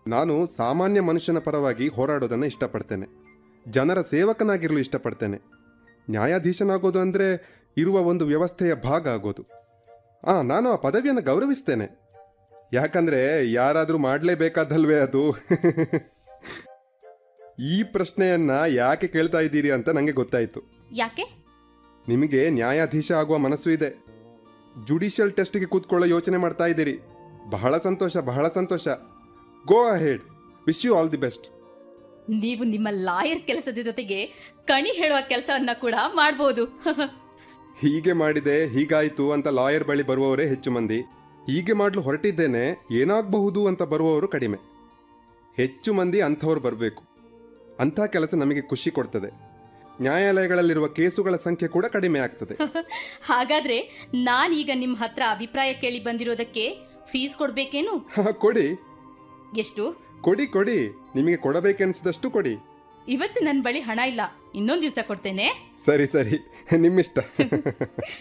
ನಾನು ಸಾಮಾನ್ಯ ಮನುಷ್ಯನ ಪರವಾಗಿ ಹೋರಾಡೋದನ್ನು ಇಷ್ಟಪಡ್ತೇನೆ ಜನರ ಸೇವಕನಾಗಿರಲು ಇಷ್ಟಪಡ್ತೇನೆ ನ್ಯಾಯಾಧೀಶನಾಗೋದು ಅಂದರೆ ಇರುವ ಒಂದು ವ್ಯವಸ್ಥೆಯ ಭಾಗ ಆಗೋದು ಆ ನಾನು ಆ ಪದವಿಯನ್ನು ಗೌರವಿಸ್ತೇನೆ ಯಾಕಂದ್ರೆ ಯಾರಾದರೂ ಮಾಡಲೇಬೇಕಾದಲ್ವೇ ಅದು ಈ ಪ್ರಶ್ನೆಯನ್ನ ಯಾಕೆ ಕೇಳ್ತಾ ಇದ್ದೀರಿ ಅಂತ ನನಗೆ ಗೊತ್ತಾಯಿತು ಯಾಕೆ ನಿಮಗೆ ನ್ಯಾಯಾಧೀಶ ಆಗುವ ಮನಸ್ಸು ಇದೆ ಜುಡಿಷಿಯಲ್ ಟೆಸ್ಟ್ಗೆ ಕೂತ್ಕೊಳ್ಳೋ ಯೋಚನೆ ಮಾಡ್ತಾ ಇದ್ದೀರಿ ಬಹಳ ಸಂತೋಷ ಬಹಳ ಸಂತೋಷ go ahead wish you all the best ನೀವು ನಿಮ್ಮ ಲಾಯರ್ ಕೆಲಸದ ಜೊತೆಗೆ ಕಣಿ ಹೇಳುವ ಕೆಲಸವನ್ನ ಕೂಡ ಮಾಡ್ಬೋದು ಹೀಗೆ ಮಾಡಿದೆ ಹೀಗಾಯ್ತು ಅಂತ ಲಾಯರ್ ಬಳಿ ಬರುವವರೇ ಹೆಚ್ಚು ಮಂದಿ ಹೀಗೆ ಮಾಡಲು ಹೊರಟಿದ್ದೇನೆ ಏನಾಗಬಹುದು ಅಂತ ಬರುವವರು ಕಡಿಮೆ ಹೆಚ್ಚು ಮಂದಿ ಅಂಥವ್ರು ಬರಬೇಕು ಅಂಥ ಕೆಲಸ ನಮಗೆ ಖುಷಿ ಕೊಡ್ತದೆ ನ್ಯಾಯಾಲಯಗಳಲ್ಲಿರುವ ಕೇಸುಗಳ ಸಂಖ್ಯೆ ಕೂಡ ಕಡಿಮೆ ಆಗ್ತದೆ ಹಾಗಾದ್ರೆ ನಾನೀಗ ನಿಮ್ಮ ಹತ್ರ ಅಭಿಪ್ರಾಯ ಕೇಳಿ ಬಂದಿರೋದಕ್ಕೆ ಫೀಸ್ ಕೊಡ್ಬೇಕೇನು ಹ, ಕೊಡಿ ಎಷ್ಟು ಕೊಡಿ ಕೊಡಿ ನಿಮಗೆ ಕೊಡಬೇಕೆನಿಸಿದಷ್ಟು ಕೊಡಿ ಇವತ್ತು ನನ್ನ ಬಳಿ ಹಣ ಇಲ್ಲ ಇನ್ನೊಂದು ದಿವಸ ಕೊಡ್ತೇನೆ ಸರಿ ಸರಿ ನಿಮ್ಮಿಷ್ಟ